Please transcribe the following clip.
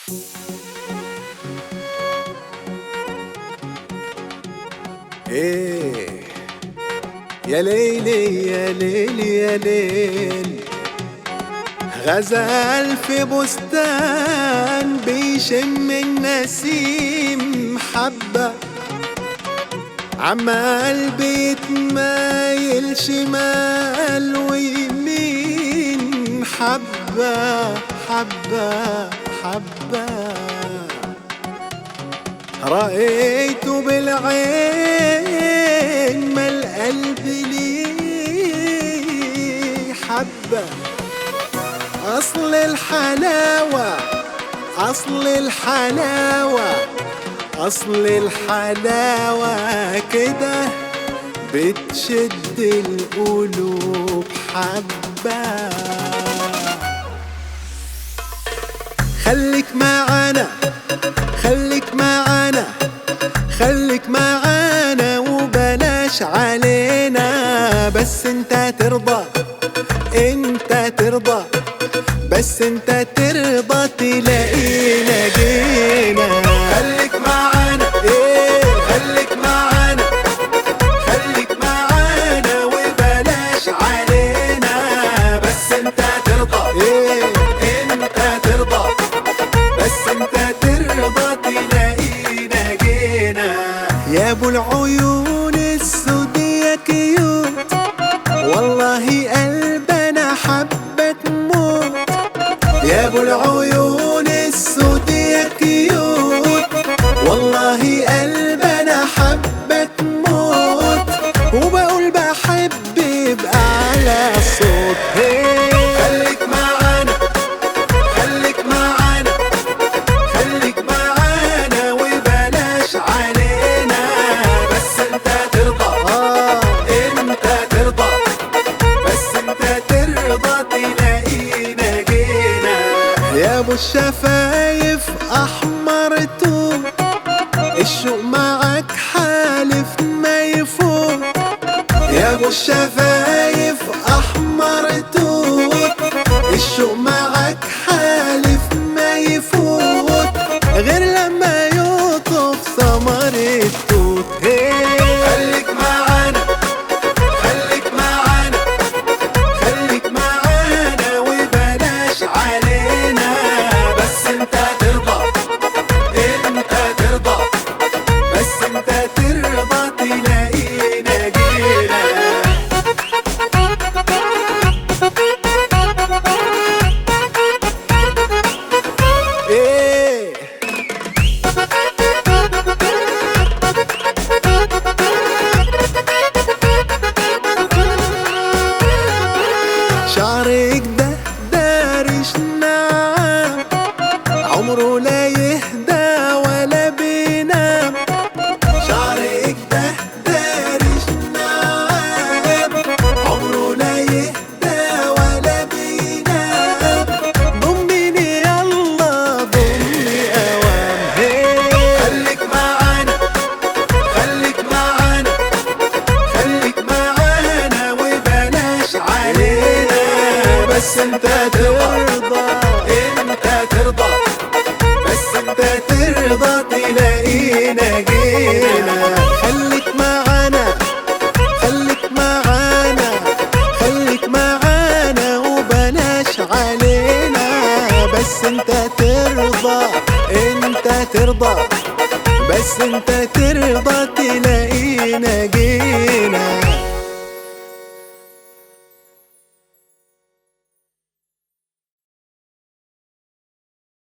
ايه يا ليلي يا ليل يا ليل غزال في بستان بيشم النسيم حبة عمال بيتمايل شمال ويمين حبة حبة حبة رأيته بالعين ما القلب ليه حبة أصل الحلاوة أصل الحلاوة أصل الحلاوة كده بتشد القلوب حبة خليك معانا خليك معانا خليك معانا وبلاش علينا بس انت ترضى انت ترضى بس انت ترضى تلاقينا جينا خليك معانا ايه خليك معانا خليك معانا وبلاش علينا بس انت ترضى ايه انت ترضى بس انت ترضى تلاقينا جينا يا ابو العيون السود يا كيوت والله قلبنا حبة تموت يا ابو العيون السود يا كيوت والله قلبنا حبة تموت وبقول بحب بأعلى صوت خليك معانا خليك معانا خليك معانا وبلاش علينا بس انت ترضى اه انت ترضى بس انت ترضى تلاقينا جينا يا ابو الشفايف احمر توب الشوق معك حالف ما يفوت يا ابو الشفايف احمر توت الشوق معك حالف ما يفوت غير لما يطف ثمر التوت خليك معانا خليك معانا خليك معانا وبلاش علينا بس انت ترضى انت ترضى بس انت ترضى تلاقينا جينا ايه شعرك ده دارش ناعم عمره لا يهدى ولا بينام شعرك ده دارش ناعم عمره لا يهدى ولا بينام ضمني يلا ضمني اوام خليك معانا خليك معانا خليك معانا وبلاش علينا بس انت ترضى انت ترضى بس انت ترضى تلاقينا جينا خليك معانا خليك معانا خليك معانا وبلاش علينا بس انت ترضى انت ترضى بس انت ترضى تلاقينا